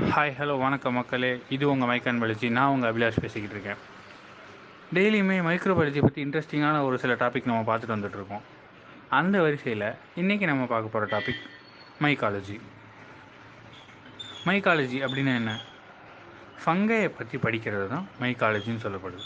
hi hello வணக்கம் மக்களே இது உங்கள் மைக்கான் பயாலஜி நான் உங்கள் அபிலாஷ் பேசிக்கிட்டு இருக்கேன் டெய்லியுமே மைக்ரோபயாலஜி பற்றி இன்ட்ரெஸ்டிங்கான ஒரு சில டாபிக் நம்ம பார்த்துட்டு வந்துட்டுருக்கோம் அந்த வரிசையில் இன்றைக்கி நம்ம பார்க்க போகிற டாபிக் மைக்காலஜி மைக்காலஜி அப்படின்னா என்ன ஃபங்கையை பற்றி படிக்கிறது தான் மைக்காலஜின்னு சொல்லப்படுது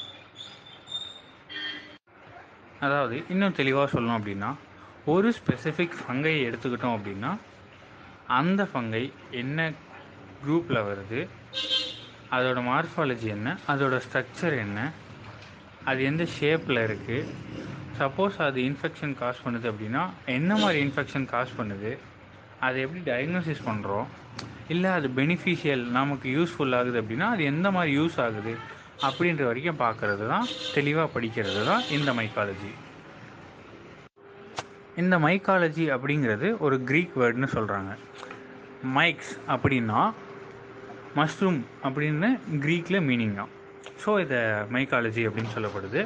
அதாவது இன்னும் தெளிவாக சொல்லணும் அப்படின்னா ஒரு ஸ்பெசிஃபிக் ஃபங்கையை எடுத்துக்கிட்டோம் அப்படின்னா அந்த ஃபங்கை என்ன குரூப்பில் வருது அதோட மார்ஃபாலஜி என்ன அதோட ஸ்ட்ரக்சர் என்ன அது எந்த ஷேப்பில் இருக்குது சப்போஸ் அது இன்ஃபெக்ஷன் காஸ் பண்ணுது அப்படின்னா என்ன மாதிரி இன்ஃபெக்ஷன் காஸ் பண்ணுது அதை எப்படி டயக்னோசிஸ் பண்ணுறோம் இல்லை அது பெனிஃபிஷியல் நமக்கு யூஸ்ஃபுல் ஆகுது அப்படின்னா அது எந்த மாதிரி யூஸ் ஆகுது அப்படின்ற வரைக்கும் பார்க்குறது தான் தெளிவாக படிக்கிறது தான் இந்த மைக்காலஜி இந்த மைக்காலஜி அப்படிங்கிறது ஒரு க்ரீக் வேர்டுன்னு சொல்கிறாங்க மைக்ஸ் அப்படின்னா மஷ்ரூம் அப்படின்னு க்ரீக்கில் மீனிங் தான் ஸோ இதை மைக்காலஜி அப்படின்னு சொல்லப்படுது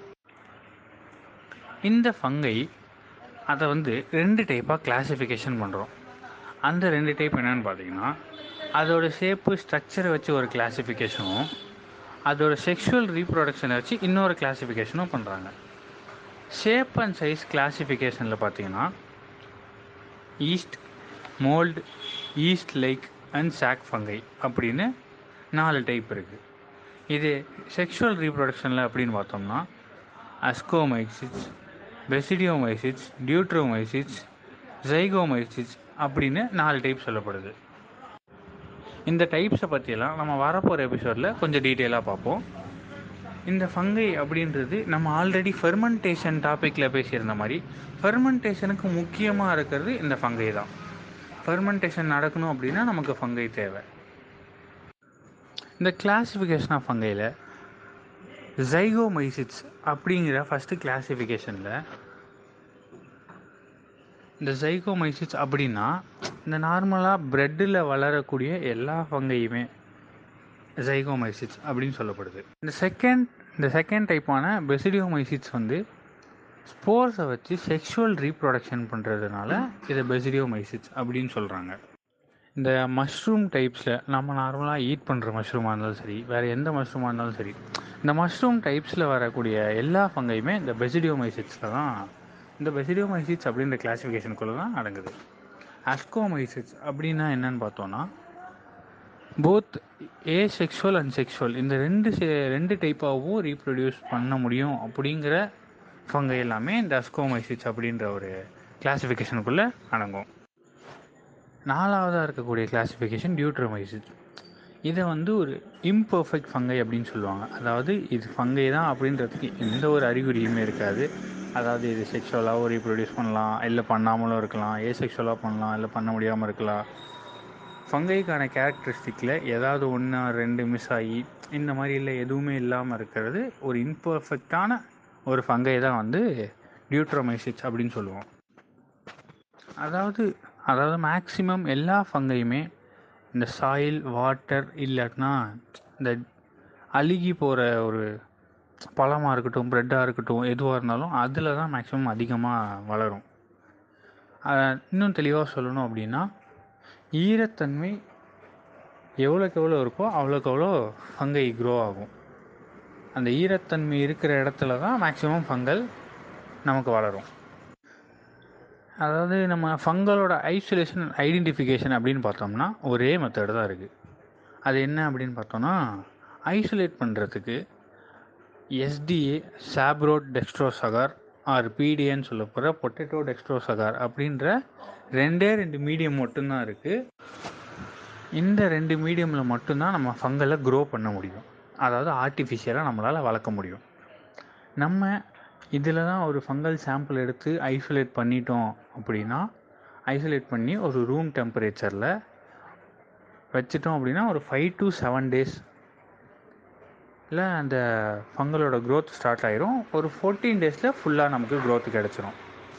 இந்த ஃபங்கை அதை வந்து ரெண்டு டைப்பாக கிளாஸிஃபிகேஷன் பண்ணுறோம் அந்த ரெண்டு டைப் என்னென்னு பார்த்தீங்கன்னா அதோட ஷேப்பு ஸ்ட்ரக்சரை வச்சு ஒரு கிளாஸிஃபிகேஷனும் அதோட செக்ஷுவல் ரீப்ரொடக்ஷனை வச்சு இன்னொரு கிளாஸிஃபிகேஷனும் பண்ணுறாங்க ஷேப் அண்ட் சைஸ் கிளாஸிஃபிகேஷனில் பார்த்தீங்கன்னா yeast mould yeast like and சாக் ஃபங்கை அப்படின்னு நாலு டைப் இருக்குது இது செக்ஷுவல் ரீப்ரொடக்ஷனில் அப்படின்னு பார்த்தோம்னா அஸ்கோமைசிட்ஸ் பெசிடியோமைசிட்ஸ் டியூட்ரோமைசிட்ஸ் ஜைகோமைசிட்ஸ் அப்படின்னு நாலு டைப் சொல்லப்படுது இந்த டைப்ஸை பற்றியெல்லாம் நம்ம வரப்போகிற எபிசோடில் கொஞ்சம் டீட்டெயிலாக பார்ப்போம் இந்த ஃபங்கை அப்படின்றது நம்ம ஆல்ரெடி ஃபெர்மெண்டேஷன் டாப்பிக்கில் பேசியிருந்த மாதிரி ஃபெர்மெண்டேஷனுக்கு முக்கியமாக இருக்கிறது இந்த ஃபங்கை தான் ஃபெர்மெண்டேஷன் நடக்கணும் அப்படின்னா நமக்கு ஃபங்கை தேவை இந்த கிளாஸிஃபிகேஷன் ஆஃப் ஃபங்கையில் ஜைகோமைசிட்ஸ் அப்படிங்கிற ஃபஸ்ட்டு கிளாஸிஃபிகேஷனில் இந்த ஜைகோமைசிட்ஸ் அப்படின்னா இந்த நார்மலாக ப்ரெட்டில் வளரக்கூடிய எல்லா ஃபங்கையுமே ஜைகோமைசிட்ஸ் அப்படின்னு சொல்லப்படுது இந்த செகண்ட் இந்த செகண்ட் டைப்பான பெசிடியோமைசிட்ஸ் வந்து ஸ்போர்ஸை வச்சு செக்ஷுவல் ரீப்ரொடக்ஷன் பண்ணுறதுனால இதை பெசிடியோமைசிட்ஸ் அப்படின்னு சொல்கிறாங்க இந்த மஷ்ரூம் டைப்ஸில் நம்ம நார்மலாக ஈட் பண்ணுற மஷ்ரூமாக இருந்தாலும் சரி வேறு எந்த மஷ்ரூமாக இருந்தாலும் சரி இந்த மஷ்ரூம் டைப்ஸில் வரக்கூடிய எல்லா ஃபங்கையுமே இந்த பெசிடியோமைசிட்ஸில் தான் இந்த பெசிடியோமைசிட்ஸ் அப்படின்ற கிளாஸிஃபிகேஷனுக்குள்ளே தான் அடங்குது அஸ்கோமைசிட்ஸ் அப்படின்னா என்னன்னு பார்த்தோன்னா both asexual and sexual இந்த ரெண்டு ரெண்டு டைப்பாகவும் ரீப்ரொடியூஸ் பண்ண முடியும் அப்படிங்கிற ஃபங்கை எல்லாமே இந்த அஸ்கோமைசிட்ஸ் அப்படின்ற ஒரு கிளாஸிஃபிகேஷனுக்குள்ளே அடங்கும் நாலாவதாக இருக்கக்கூடிய கிளாஸிஃபிகேஷன் டியூட்ரோமைசிட்ஸ் இதை வந்து ஒரு இம்பர்ஃபெக்ட் ஃபங்கை அப்படின்னு சொல்லுவாங்க அதாவது இது ஃபங்கை தான் அப்படின்றதுக்கு எந்த ஒரு அறிகுறியுமே இருக்காது அதாவது இது செக்ஷுவலாகவும் ரீப்ரொடியூஸ் பண்ணலாம் இல்லை பண்ணாமலும் இருக்கலாம் ஏ செக்ஷுவலாக பண்ணலாம் இல்லை பண்ண முடியாமல் இருக்கலாம் ஃபங்கைக்கான கேரக்டரிஸ்டிக்கில் ஏதாவது ஒன்று ரெண்டு மிஸ் ஆகி இந்த மாதிரி இல்லை எதுவுமே இல்லாமல் இருக்கிறது ஒரு இம்பர்ஃபெக்டான ஒரு ஃபங்கை தான் வந்து டியூட்ரோமைசிட்ஸ் அப்படின்னு சொல்லுவோம் அதாவது அதாவது மேக்ஸிமம் எல்லா ஃபங்கையுமே இந்த சாயில் வாட்டர் இல்லாட்டினா இந்த அழுகி போகிற ஒரு பழமாக இருக்கட்டும் ப்ரெட்டாக இருக்கட்டும் எதுவாக இருந்தாலும் அதில் தான் மேக்ஸிமம் அதிகமாக வளரும் இன்னும் தெளிவாக சொல்லணும் அப்படின்னா ஈரத்தன்மை எவ்வளோக்கு எவ்வளோ இருக்கோ அவ்வளோக்கு அவ்வளோ ஃபங்கை க்ரோ ஆகும் அந்த ஈரத்தன்மை இருக்கிற இடத்துல தான் மேக்ஸிமம் ஃபங்கல் நமக்கு வளரும் அதாவது நம்ம ஃபங்களோட ஐசோலேஷன் ஐடென்டிஃபிகேஷன் அப்படின்னு பார்த்தோம்னா ஒரே மெத்தடு தான் இருக்குது அது என்ன அப்படின்னு பார்த்தோம்னா ஐசோலேட் பண்ணுறதுக்கு எஸ்டிஏ சாப்ரோட் டெக்ஸ்ட்ரோசகார் ஆர் பிடிஏன்னு சொல்ல போகிற பொட்டேட்டோ டெக்ஸ்ட்ரோசகார் அப்படின்ற ரெண்டே ரெண்டு மீடியம் மட்டும்தான் இருக்குது இந்த ரெண்டு மீடியமில் மட்டும்தான் நம்ம ஃபங்கலை க்ரோ பண்ண முடியும் அதாவது ஆர்டிஃபிஷியலாக நம்மளால் வளர்க்க முடியும் நம்ம இதில் தான் ஒரு ஃபங்கல் சாம்பிள் எடுத்து ஐசோலேட் பண்ணிட்டோம் அப்படின்னா ஐசோலேட் பண்ணி ஒரு ரூம் டெம்பரேச்சரில் வச்சிட்டோம் அப்படின்னா ஒரு ஃபைவ் டு செவன் டேஸ் இல்லை அந்த ஃபங்கலோட க்ரோத் ஸ்டார்ட் ஆயிரும் ஒரு ஃபோர்டீன் டேஸில் ஃபுல்லாக நமக்கு க்ரோத் கிடச்சிரும்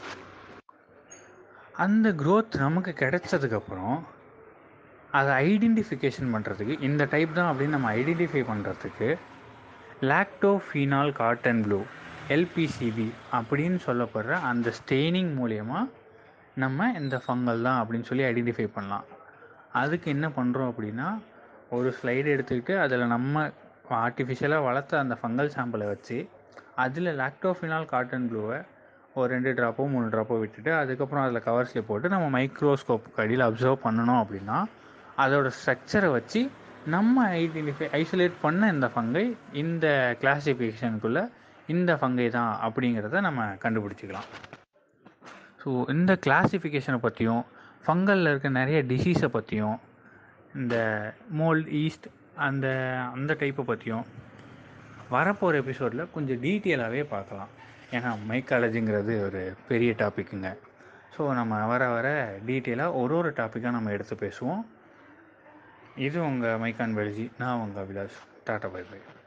அந்த க்ரோத் நமக்கு கிடைச்சதுக்கப்புறம் அதை ஐடென்டிஃபிகேஷன் பண்ணுறதுக்கு இந்த டைப் தான் அப்படின்னு நம்ம ஐடென்டிஃபை பண்ணுறதுக்கு லாக்டோஃபீனால் காட்டன் ப்ளூ எல்பிசிபி அப்படின்னு சொல்லப்படுற அந்த ஸ்டெய்னிங் மூலயமா நம்ம இந்த ஃபங்கல் தான் அப்படின்னு சொல்லி ஐடென்டிஃபை பண்ணலாம் அதுக்கு என்ன பண்ணுறோம் அப்படின்னா ஒரு ஸ்லைடு எடுத்துக்கிட்டு அதில் நம்ம ஆர்டிஃபிஷியலாக வளர்த்த அந்த ஃபங்கல் சாம்பிளை வச்சு அதில் லாக்டோஃபினால் காட்டன் ப்ளூவை ஒரு ரெண்டு ட்ராப்போ மூணு ட்ராப்போ விட்டுட்டு அதுக்கப்புறம் அதில் கவர்ஸில் போட்டு நம்ம மைக்ரோஸ்கோப்புக்கு அடியில் அப்சர்வ் பண்ணணும் அப்படின்னா அதோட ஸ்ட்ரக்சரை வச்சு நம்ம ஐடென்டிஃபை ஐசோலேட் பண்ண இந்த ஃபங்கை இந்த கிளாசிஃபிகேஷனுக்குள்ளே இந்த ஃபங்கை தான் அப்படிங்கிறத நம்ம கண்டுபிடிச்சிக்கலாம் ஸோ இந்த கிளாசிஃபிகேஷனை பற்றியும் ஃபங்கலில் இருக்க நிறைய டிசீஸை பற்றியும் இந்த மோல்ட் ஈஸ்ட் அந்த அந்த டைப்பை பற்றியும் வரப்போகிற எபிசோடில் கொஞ்சம் டீட்டெயிலாகவே பார்க்கலாம் ஏன்னா மைக்காலஜிங்கிறது ஒரு பெரிய டாப்பிக்குங்க ஸோ நம்ம வர வர டீட்டெயிலாக ஒரு ஒரு டாப்பிக்காக நம்ம எடுத்து பேசுவோம் இது உங்கள் மைக்கான் பெல்ஜி நான் உங்கள் அபிலாஷ் டாட்டா பை பை